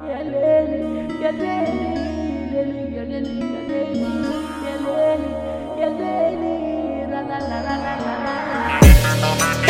يا ليلي يا ليلي ليلي يا ليلي يا ليلي يا ليلي يا ليلي لا لا لا لا لا لا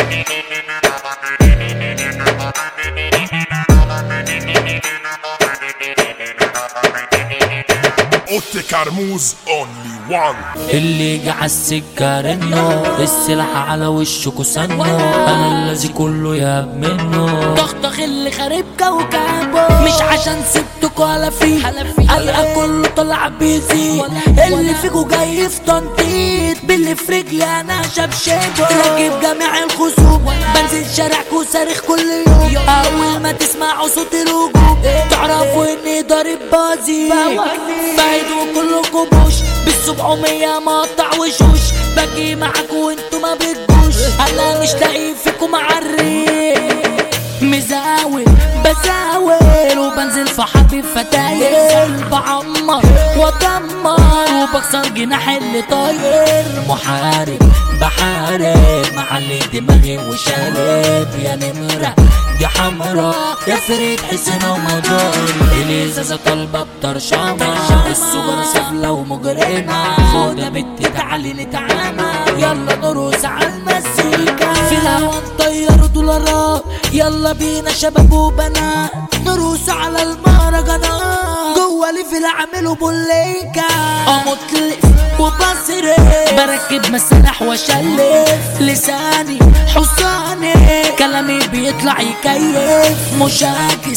اوتي كرموز اونلي وان اللي جه عالسكة رنه السلاح على وشه كسنه انا الذي كله ياب منه طخطخ اللي خارب كوكبه مش عشان سبتك ولا في القى كله طلع بيزي اللي فيكو جاي في تنطيط باللي في رجلي انا شبشبه راكب جميع الخصوم بنزل شارعكو صارخ كل يوم اول ما تسمعوا صوت الهجوم تعرفوا اني ضارب بازي بعيدوا كلكم بوش بالسبعمية مقطع وشوش باجي معاكوا وانتوا ما بتجوش انا مش لاقي فيكم عريق مزاول بزاول وبنزل في حبيب فتاير بعمر ودمر وبكسر جناح اللي طاير محارب بحارب معلي دماغي وشارب يا نمرة دي حمرا يا فريد حسين رمضان الازازة طالبة بطرشامة السجارة سفلة ومجرمة خد يا بنت تعالي نتعامى يلا نرقص على المزيكا في الهوا نطير دولارات يلا بينا شباب وبنات نرقص على المهرجانات جوه ليفل اعملوا بوليكا امطلف وبصرف بركب مسرح واشلف لساني حصاني كلامي بيطلع يكيف مشاكس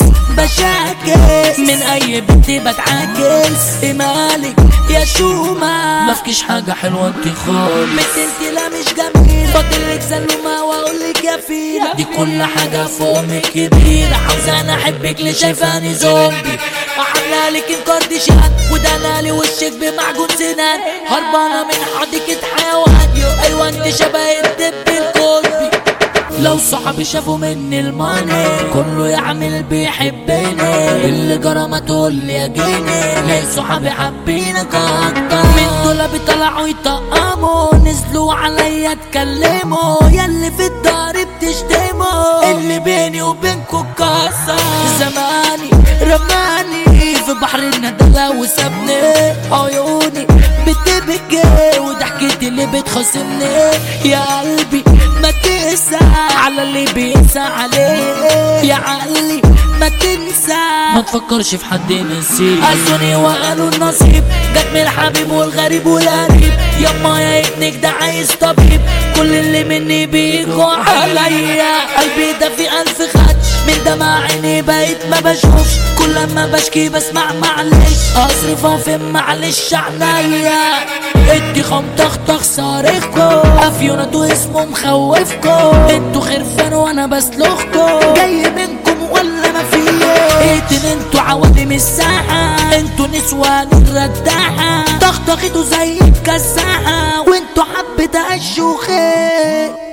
بشاكس من اي بنت بتعاكس مالك يا شومة مفكش حاجة حلوة انت خالص بنت انت لا مش جميل فاضلك سلومة واقول لك يا فيلة دي كل حاجة فوق من كبيرة عاوزة انا احبك ليه شايفاني زومبي عامله لك انكارديشان وده انا لي وشك بمعجون سنان هربانه من حديقه حيوان ايوه انت شبه الدب الكلبي لو صحابي شافوا مني الماني كله يعمل بيحبني اللي جرى ما تقول لي يا جيني ليه صحابي حابينك اكتر من دول بيطلعوا يطقموا نزلوا عليا اتكلموا ياللي في الدار بتشتموا اللي بيني وبينكوا كسر زماني رماني في بحر الندلة وسابني عيوني بتبكي وضحكتي اللي بتخاصمني يا قلبي ما تقسى على اللي بيقسى عليه يا علي ما تنسى ما تفكرش في حد نسيب قاسوني وقالوا النصيب جت من الحبيب والغريب والقريب يما يا ابنك ده عايز طبيب كل اللي مني بيجوا عليا قلبي ده في ألف خدش من دمع عيني بقيت ما بشوفش كل ما بشكي بسمع معلش اصرف افهم معلش عنيا ادي خمطخطخ صارخكو افيوناتو اسمه مخوفكو انتوا خرفان وانا بسلخكو جاي منكم ولا ما فيه ايتن انتوا عوادم الساحة انتوا نسوان الرداحة طخطخيتوا زي الكساحة وانتوا حبة الشوخين